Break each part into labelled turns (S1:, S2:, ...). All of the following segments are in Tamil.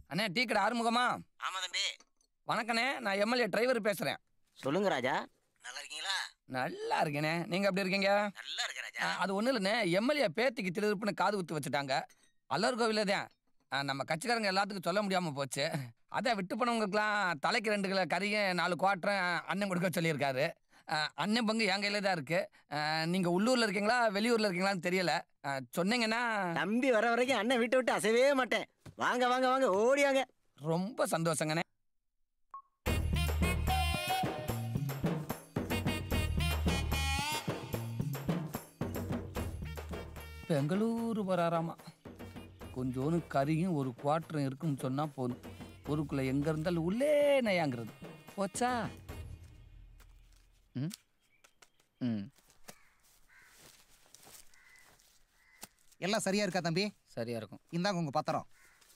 S1: அண்ணே டீ கடை ஆறுமுகமா
S2: ஆமா தம்பி
S1: வணக்கண்ணே நான் எம்எல்ஏ டிரைவர் பேசுறேன்
S2: சொல்லுங்க ராஜா நல்லா இருக்கீங்களா
S1: நல்லா இருக்கேனே நீங்க எப்படி இருக்கீங்க
S2: நல்லா இருக்க ராஜா
S1: ஆ, அது ஒண்ணும் இல்லைண்ணே எம்எல்ஏ பேத்திக்கு திருப்புன்னு காது குத்து வச்சுட்டாங்க அல்லர் கோவில தான் ஆ, நம்ம கட்சிக்காரங்க எல்லாத்துக்கும் சொல்ல முடியாம போச்சு அதை விட்டு போனவங்களுக்குலாம் தலைக்கு ரெண்டு கிலோ கறியும் நாலு குவாட்டரும் அண்ணன் கொடுக்க சொல்லியிருக்காரு ஆ, அண்ணன் பங்கு என் கையில தான் இருக்கு ஆ, நீங்க உள்ளூர்ல இருக்கீங்களா வெளியூர்ல இருக்கீங்களான்னு தெரியல ஆ, சொன்னீங்கன்னா
S2: தம்பி வர வரைக்கும் அண்ணன் வீட்டை விட்டு அசையவே மாட்டேன் வாங்க வாங்க வாங்க ஓடியாங்க
S1: ரொம்ப சந்தோஷங்கண்ணே பெங்களூரு வராராமா கொஞ்சோண்டு கறியும் ஒரு குவாட்டரும் இருக்குன்னு சொன்னா போதும் ஊருக்குள்ள எங்க இருந்தாலும் உள்ளே நயாங்கிறது போச்சா ம் ம்
S3: எல்லாம் சரியா இருக்கா தம்பி
S1: சரியா இருக்கும்
S3: இந்தாங்க உங்க பத்திரம்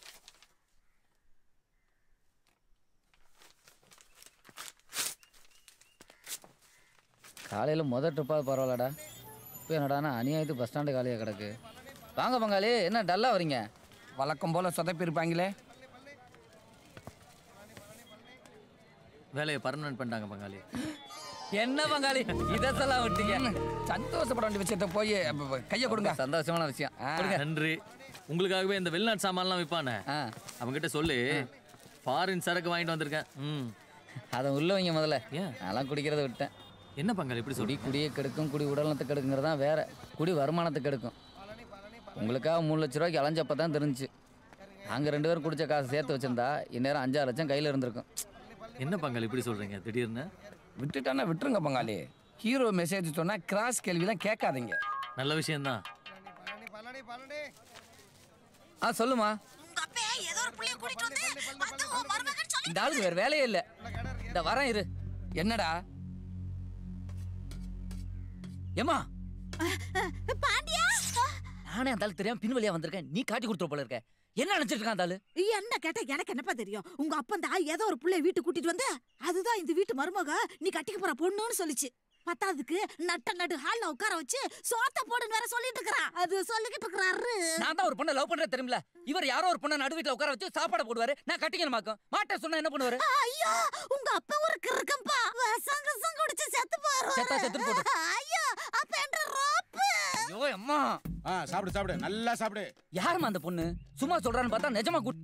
S4: காலையில் முதல் ட்ரிப்பாக பரவாயில்லடா இப்போ என்னடானா அநியாயத்து பஸ் ஸ்டாண்டு காலியாக கிடக்கு வாங்க பங்காளி என்ன டல்லாக வரீங்க
S1: வழக்கம் போல சொதப்பி இருப்பாங்களே
S5: வேலையை பர்மனன்ட் பண்ணிட்டாங்க பங்காளி
S4: என்ன பங்காளி இதெல்லாம் விட்டீங்க
S1: சந்தோஷப்பட வேண்டிய விஷயத்த போய் கையை கொடுங்க
S4: சந்தோஷமான விஷயம்
S1: ஆ.
S4: கொடுங்க
S5: நன்றி உங்களுக்காகவே இந்த வெளிநாட்டு சாமான்லாம் விற்பானே
S4: ஆ
S5: அவங்ககிட்ட சொல்லு ஃபாரின் சரக்கு வாங்கிட்டு வந்திருக்கேன் ம்
S4: அதை உள்ள வைங்க முதல்ல
S5: ஏன்
S4: அதெல்லாம் குடிக்கிறத விட்டேன்
S5: என்ன பங்காளி இப்படி
S4: குடி
S5: சொல்லி
S4: குடியை கெடுக்கும் குடி உடல்நலத்துக்கு கெடுக்குங்கிறது தான் வேற குடி வருமானத்துக்கு கெடுக்கும் உங்களுக்காக மூணு லட்ச ரூபாய்க்கு அலைஞ்சப்ப தான் தெரிஞ்சுச்சு நாங்கள் ரெண்டு பேரும் குடிச்ச காசு சேர்த்து வச்சிருந்தா இந்நேரம் அஞ்சாறு லட்சம் கையில் இருந்திருக்கும்
S5: என்ன பங்காளி இப்படி சொல்றீங்க திடீர்னு
S1: விட்டுட்டானா விட்டுருங்க பங்காளி ஹீரோ மெசேஜ் சொன்னா கிராஸ் கேள்விலாம் கேட்காதீங்க
S5: நல்ல விஷயம்தான்
S4: ஆ சொல்லுமா
S6: உங்க அப்பே ஏதோ ஒரு புள்ளைய கூட்டிட்டு வந்து வந்து உன் மருமகன் சொல்லி
S4: இந்த ஆளுக்கு வேற வேலையே இல்லை இந்த வரேன் இரு
S1: என்னடா
S4: ஏமா
S6: பாண்டியா
S4: நானே அந்த ஆளு தெரியாம பின் வழியா வந்திருக்கேன் நீ காட்டி கொடுத்துரு போல இருக்க என்ன நினைச்சிட்டு இருக்கான் அந்த ஆளு
S6: என்ன கேட்ட எனக்கு என்னப்பா தெரியும் உங்க அப்பன் தான் ஏதோ ஒரு புள்ளைய வீட்டுக்கு கூட்டிட்டு வந்து அதுதான் இந்த வீட்டு மருமக நீ கட்டிக்க போற பொண்ணுன்னு சொல்லிச்சு பத்தாவதுக்கு நட்ட நடு ஹால்ல உட்கார வச்சு சோத்த போடுன்னு வேற சொல்லிட்டு இருக்கறா அது சொல்லிக்கிட்டு இருக்கறாரு
S4: நான் தான் ஒரு பொண்ணை லவ் பண்றேன் தெரியுமில இவர் யாரோ ஒரு பொண்ணை நடு வீட்டுல உட்கார வச்சு சாப்பாடு போடுவாரு நான் கட்டிக்கணுமாக்கும் மாட்டேன் சொன்னா என்ன பண்ணுவாரு
S6: ஐயோ உங்க அப்பா ஒரு கிறுக்கம்பா விஷம் கிசம் குடிச்சு செத்து
S4: செத்தா செத்துட்டு
S6: போறாரு
S4: போட்டும்.
S6: ஐயோ அப்ப என்ற ரோப்பு
S4: ஐயோ அம்மா
S7: ஆ சாப்பிடு சாப்பிடு நல்லா சாப்பிடு
S4: யாரும்மா அந்த பொண்ணு சும்மா சொல்றான்னு பார்த்தா நிஜமா குட்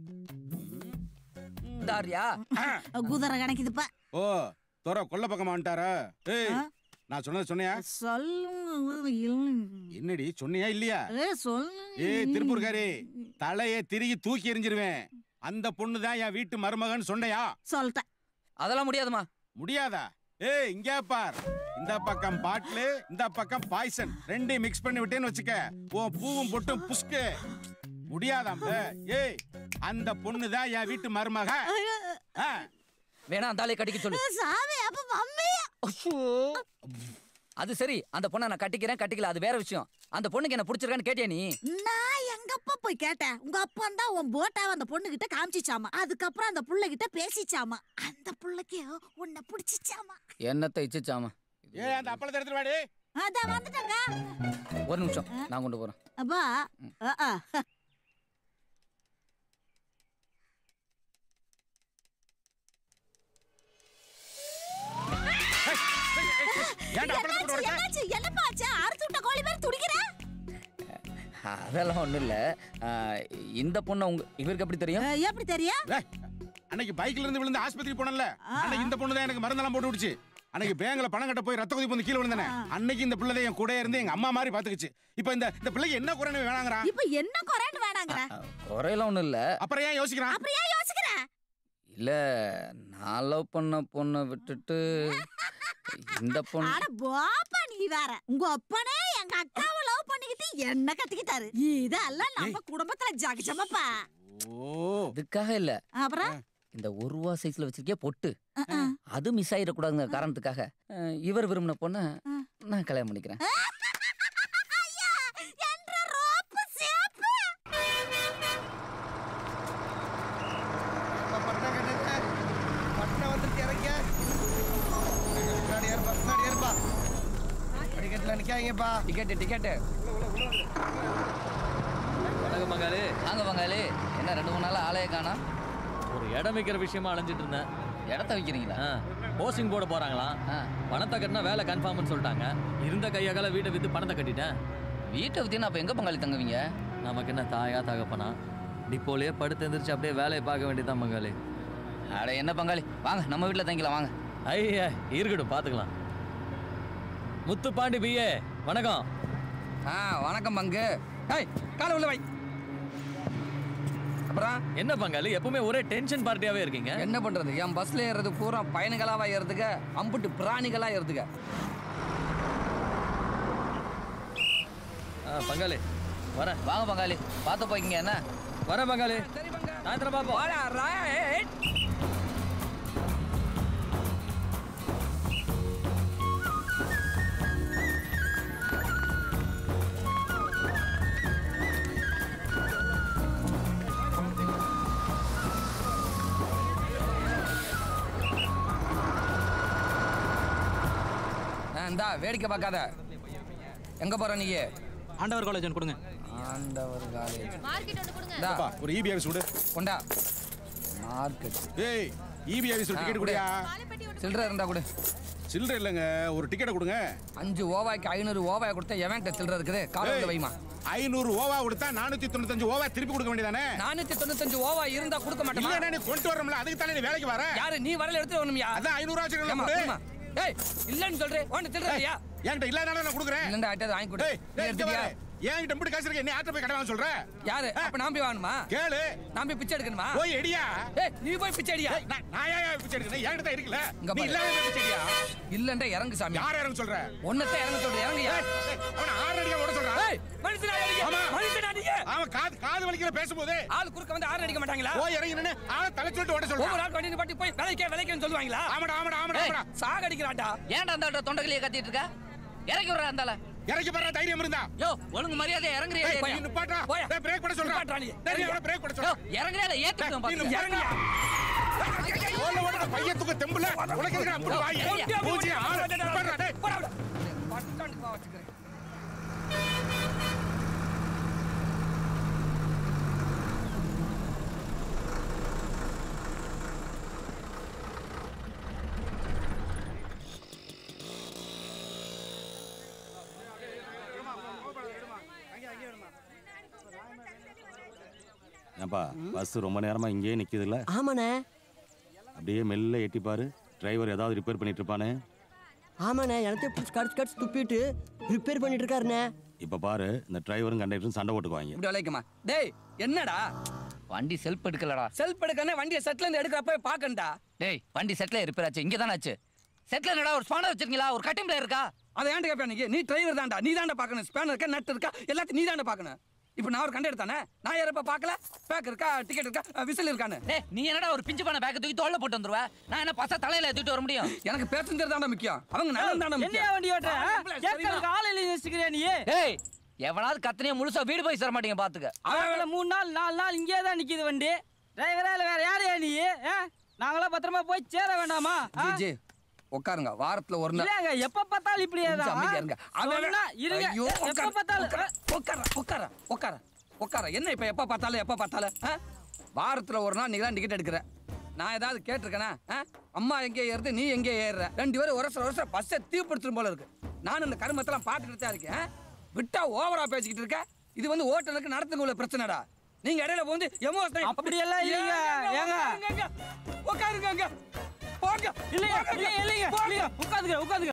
S4: தாரியா
S6: குதிரை கணக்குதுப்பா
S7: ஓ தோற கொல்ல பக்கமா வந்துட்டாரா ஏய் நான் சொன்னது சொன்னியா
S6: சொல்லுங்க
S7: என்னடி சொன்னியா இல்லையா
S6: சொல்லுங்க
S7: ஏய் திருப்பூர்காரி தலையை திருகி தூக்கி எறிஞ்சிருவேன் அந்த பொண்ணு தான் என் வீட்டு மருமகன் சொன்னையா
S6: சொல்லிட்டேன்
S4: அதெல்லாம் முடியாதுமா
S7: முடியாதா ஏய் இங்க பார் இந்த பக்கம் பாட்டிலு இந்த பக்கம் பாய்சன் ரெண்டையும் மிக்ஸ் பண்ணி விட்டேன்னு வச்சுக்க உன் பூவும் பொட்டும் புஷ்கு முடியாதாம் ஏய் அந்த பொண்ணு தான் என் வீட்டு மருமக ஆ,
S4: வேணா அந்த ஆளை கட்டிக்க சொல்லு
S6: சாமி அப்ப மம்மி
S4: அது சரி அந்த பொண்ணை நான் கட்டிக்கிறேன் கட்டிக்கல அது வேற விஷயம் அந்த பொண்ணுக்கு என்ன பிடிச்சிருக்கான்னு கேட்டியா நீ
S6: நான் எங்க அப்பா போய் கேட்டேன் உங்க அப்பா தான் உன் போட்டாவை அந்த பொண்ணு கிட்ட காமிச்சிச்சாமா அதுக்கப்புறம் அந்த புள்ள கிட்ட பேசிச்சாமா அந்த புள்ளைக்கு உன்னை பிடிச்சிச்சாமா
S4: என்னத்தை இச்சிச்சாமா
S7: ஏய் அந்த அப்பளத்தை எடுத்துட்டு வாடி
S6: அதான் வந்துட்டங்க
S4: ஒரு நிமிஷம் நான் கொண்டு போறேன்
S6: அப்பா அ, அ.
S7: ஏன்டா அப்பளத்தை போட்டு
S6: என்னாச்சு
S7: உடைச்ச?
S6: என்னாச்சு என்னப்பா ஆச்சு அறுத்து விட்ட கோழி மாதிரி துடிக்கிற
S4: அதெல்லாம் ஒண்ணும் இல்ல ஆ, இந்த பொண்ணை உங்க இவருக்கு எப்படி தெரியும்
S6: அஹ், எப்படி தெரியும்
S7: ஏய், அன்னைக்கு பைக்ல இருந்து விழுந்து ஆஸ்பத்திரி போனல அன்னைக்கு இந்த பொண்ணு தான் எனக்கு மருந்தெல்லாம் போட்டு விடுச்சு அன்னைக்கு பேங்க்ல பணம் கட்ட போய் ரத்த கொதிப்பு வந்து கீழே விழுந்தானே அன்னைக்கு இந்த பிள்ளை என் கூட இருந்து எங்க அம்மா மாதிரி பாத்துக்குச்சு இப்போ இந்த இந்த பிள்ளைக்கு என்ன குறைன்னு வேணாங்கிறான்
S6: இப்ப என்ன குறைன்னு வேணாங்கிற
S4: குறையெல்லாம் ஒண்ணும் இல்ல
S7: அப்புறம் ஏன் யோசிக்கிறான்
S6: அப்புறம் ஏன் யோசிக்கிற
S4: இல்ல நான் லவ் பண்ண பொண்ணை விட்டுட்டு இந்த பொண்ணு
S6: அட பாப்பா நீ வேற உங்க அப்பனே எங்க அக்காவை லவ் பண்ணிக்கிட்டு என்ன கட்டிக்கிட்டாரு இதெல்லாம் நம்ம குடும்பத்துல ஜகஜமப்பா
S7: ஓ
S4: இதுக்காக இல்ல
S6: அப்புறம்
S4: இந்த ஒரு ரூபா சைஸ்ல வச்சிருக்கே பொட்டு அது மிஸ் ஆயிடக்கூடாதுங்க காரணத்துக்காக அஹ், இவர் விரும்பின பொண்ணை நான் கல்யாணம் பண்ணிக்கிறேன்
S6: ஐயா, என்ற ரோப்பு சேப்பு.
S3: பட்டணம் வந்துருச்சு இறங்க பின்னாடி ஏறுப்பா பின்னாடி ஏறுப்பா படிக்கட்டில் நிற்காதீங்கப்பா
S1: டிக்கெட்டு டிக்கெட்டு
S5: வணக்கம் பங்காளி
S4: வாங்க பங்காளி என்ன ரெண்டு மூணு நாள் ஆளையே காணோம்
S5: ஒரு இடம் வைக்கிற விஷயமா அலைஞ்சிட்டு இருந்தேன்
S4: இடத்த வைக்கிறீங்களா
S5: போஸ்டிங் போட போறாங்களாம்
S4: ஆ.
S5: பணத்தை கட்டினா வேலை கன்ஃபார்ம்னு சொல்லிட்டாங்க இருந்த கையால வீட்டை வித்து பணத்தை கட்டிட்டேன்
S4: வீட்டை பற்றி அப்போ எங்கே பங்காளி தங்குவீங்க
S5: நமக்கு என்ன தாயா தகப்பனா டிப்போலயே படுத்து எந்திரிச்சு அப்படியே வேலையை பார்க்க வேண்டியதான் பங்காளி
S4: அட என்ன பங்காளி வாங்க நம்ம வீட்டில் தங்கிக்கலாம் வாங்க
S5: ஐயா இருக்கட்டும் பார்த்துக்கலாம் முத்து பாண்டி பிஏ வணக்கம்
S1: ஆ வணக்கம் பங்கு ஏய் காலை உள்ள வை அப்புறம்
S5: என்ன பங்காளி எப்பவுமே ஒரே டென்ஷன் பார்ட்டியாவே இருக்கீங்க
S1: என்ன பண்றது என் பஸ்ல ஏறது பூரா பயணிகளாவா ஏறதுக்கு அம்புட்டு பிராணிகளா ஏறதுக்கு
S5: ஆ, பங்காளி வரேன்
S4: வாங்க பங்காளி பார்த்து போய்க்கிங்க என்ன
S5: வரேன் பங்காளி
S1: சரி பங்கு
S5: சாயந்தரம் பார்ப்போம்
S1: வாடா, right. ஆ, இந்தா வேடிக்கை பார்க்காத எங்க போற நீ
S8: ஆண்டவர் காலேஜ் ஒன்று கொடுங்க
S1: ஆண்டவர் காலேஜ்
S9: மார்க்கெட் ஒன்று கொடுங்க
S1: இந்தா
S7: அப்பா, ஒரு இபி ஆஃபீஸ் விடு
S1: கொண்டா மார்க்கெட்
S7: ஏய் இபி ஆஃபீஸ் டிக்கெட் கொடுயா
S9: பாலைப்பட்டி ஒன்று
S1: சில்லறை இருந்தா கொடு
S7: சில்லறை இல்லைங்க ஒரு டிக்கெட்டை கொடுங்க
S1: அஞ்சு ஓவாய்க்கு ஐநூறு ஓவாய் கொடுத்தா எவன்கிட்ட சில்லறை இருக்குது காலையில் வைமா
S7: ஐநூறு ஓவா கொடுத்தா நானூத்தி தொண்ணூத்தஞ்சு ஓவா திருப்பி கொடுக்க வேண்டியதானே
S1: நானூத்தி தொண்ணூத்தஞ்சு ஓவாய் இருந்தா கொடுக்க மாட்டேமா
S7: இல்ல நீ கொண்டு வரணும்ல அதுக்கு தானே நீ வேலைக்கு வர
S1: யாரு நீ வரல எடுத்து வரணும்யா
S7: அதான் ஐநூறு ரூபா வச்சுக்கலாம்
S1: ஏம்மா,
S7: கொடு.
S1: கொடும்மா. ஏய் இல்லன்னு சொல்றேன் ஒன்னு சில்லறையா
S7: என்கிட்ட இல்லாதனால நான் கொடுக்குறேன்
S1: இல்லண்டா ஆட்டது வாங்கி கொடு
S7: டேய்,
S1: நீ
S7: டேய், இங்க
S1: எடுத்துக்கியா
S7: பாரு. என்கிட்ட மட்டும் காசு இருக்கு என்ன ஆட்ட போய் கடை வாங்க சொல்ற
S1: யாரு அப்ப நான் போய் வாங்கணுமா
S7: கேளு
S1: நான் போய் பிச்சை எடுக்கணுமா
S7: போய் எடியா
S1: ஏய் நீ போய் பிச்சை அடியா
S7: ஏய், நான் நான் ஏன் பிச்சை எடுக்கிறேன் என்கிட்ட தான் இருக்குல்ல
S1: இங்க
S7: நீ
S1: பாரு.
S7: இல்லாத பிச்சை எடியா
S1: இல்லண்டா இறங்கு சாமி
S7: யார் இறங்க சொல்ற
S1: ஒன்னத்தை இறங்க சொல்ற இறங்குயா
S7: ஏய், ஏய், அவனை ஆறு அடிக்க ஓட சொல்றான்
S1: ஏய் மனுஷனா நீங்க
S7: ஆமா.
S1: மனுஷனா நீங்க
S7: அவன் காது காது வலிக்கிற பேசும்போது
S1: ஆள் குறுக்க வந்து ஆறு அடிக்க மாட்டாங்களா
S7: போய் இறங்கி நின்னு ஆளை தலை சொல்லிட்டு ஓட சொல்றான்
S1: ஒவ்வொரு ஆள் வண்டி பாட்டி போய் விலைக்கே விலைக்கேன்னு சொல்லுவாங்களா
S7: ஆமாடா ஆமாடா ஆமாடா
S1: ஏய்,
S7: ஆமாடா
S1: சாக அடிக்கிறான்டா
S4: ஏன்டா அந்த தொண்டகலியை கத்திட்டு இருக்க இறக்கி விடுறா அந்தால
S7: இறங்கி பாரு தைரியம் இருந்தா
S4: யோ ஒழுங்கு மரியாதை இறங்குறியா
S7: ஏய்,
S4: இல்லையா?
S7: நீ நிப்பாட்டா
S1: போயா.
S7: டேய் பிரேக் பண்ண சொல்றான்
S1: நிப்பாட்றா நீ.
S7: டேய் நீ அவனை பிரேக் பண்ண
S4: யோ
S7: சொல்றான்
S4: இறங்குறியா இல்லை ஏத்துக்கிட்டு
S7: நீ
S4: பாத்துக்க
S7: இறங்கியா ஓட ஓட பையத்துக்கு தெம்புல உனக்கு எதுக்கு அப்படி வாய்
S4: ஏய்,
S7: பூஜ்ஜி ஆறு நிப்பாட்றா, டேய்
S1: பட்டாண்டுக்கு வச்சுக்கிறேன்
S10: ஏன்பா பஸ் ரொம்ப நேரமா இங்கேயே நிக்குதுல்ல
S2: ஆமாண்ணே
S10: அப்படியே மெல்ல எட்டி பாரு டிரைவர் ஏதாவது ரிப்பேர் பண்ணிட்டு இருப்பானே
S2: ஆமாண்ணே எனக்கு பிடிச்சி கடிச்சு கடிச்சு துப்பிட்டு ரிப்பேர் பண்ணிட்டு இருக்காருண்ணே
S10: இப்ப பாரு இந்த டிரைவரும் கண்டக்டரும் சண்டை போட்டுக்குவாங்க
S1: இப்படி விளைக்குமா டேய் என்னடா
S4: வண்டி செல்ஃப் எடுக்கலடா
S1: செல்ஃப் எடுக்கனே வண்டியை செட்ல இருந்து எடுக்கிறப்ப பாக்கண்டா
S4: டேய் வண்டி செட்டில் ரிப்பேர் ஆச்சு இங்கே தானே ஆச்சு செட்டில் என்னடா ஒரு ஸ்பானர் வச்சிருக்கீங்களா ஒரு கட்டிங் பிளேயர் இருக்கா
S1: அதை ஏன்டா கேட்பேன் நீ நீ டிரைவர் தான்டா நீ தான்டா பார்க்கணும் ஸ்பேனர் இருக்கா நட் இருக்கா எல்லாத்தையும் நீ தான்டா பார்க்கணும் இப்போ நான் ஒரு கண்டு எடுத்தானே நான் யாரப்ப பார்க்கல பேக் இருக்கா டிக்கெட் இருக்கா விசில் இருக்கான்னு
S4: டேய் நீ என்னடா ஒரு பிஞ்சு பண்ண பேக்க தூக்கி தோல்ல போட்டு வந்துருவ நான் என்ன பச தலையில தூக்கிட்டு வர முடியும்
S1: எனக்கு பேசஞ்சர் தான்டா முக்கியம் அவங்க நல்லது தான்டா முக்கியம்
S8: வண்டி ஓட்டுற கேட்கறதுக்கு ஆள் இல்லை வச்சுக்கிறியா நீ
S4: டேய் எவனாவது கத்தனையே முழுசா வீடு போய் சேர மாட்டீங்க பாத்துக்க
S8: அவங்கள மூணு நாள் நாலு நாள் இங்கே தான் நிக்குது வண்டி டிரைவரா இல்லை வேற யாரையா நீ ஆ? நாங்களாம் பத்திரமா போய் சேர வேண்டாமா ஆ?
S1: ஜி ஜி உட்காருங்க வாரத்துல ஒரு நாள்
S8: இல்லையாங்க எப்ப பார்த்தாலும் இப்படியே
S1: கொஞ்சம்
S8: தான்
S1: அமைதியா இருங்க. அவன்
S8: சொன்னா இருங்க
S1: ஐயோ,
S8: எப்ப
S1: உட்காரு,
S8: பார்த்தாலும்
S1: உட்காரு, உட்காரு, உட்காரு, உட்காரு, உட்காரு. என்ன இப்ப எப்ப பார்த்தாலும் எப்ப பார்த்தாலும் ஆ? வாரத்துல ஒரு நாள் நீங்க தான் டிக்கெட் எடுக்கிற நான் ஏதாவது கேட்டிருக்கேனா ஆ? அம்மா எங்கே ஏறுது நீ எங்கே ஏறுற ரெண்டு பேரும் ஒரு வருஷம் பஸ்ஸை தீப்பிடிச்சிரும் போல இருக்கு நானும் இந்த கருமத்தெல்லாம் பார்த்துக்கிட்டு தான் இருக்கேன் ஆ? விட்டா ஓவரா பேசிக்கிட்டு இருக்க இது வந்து ஓட்டலுக்கு நடத்துங்க உள்ள பிரச்சனைடா நீங்க இடையில வந்து எமோஷனல்
S8: அப்படியெல்லாம் இல்லைங்க. ஏங்க?
S1: உட்காருங்க அங்க. போங்க
S8: இல்லைங்க
S1: போங்க.
S8: இல்லைங்க இல்லைங்க இல்லைங்க உட்காந்துக்க உட்காந்துக்க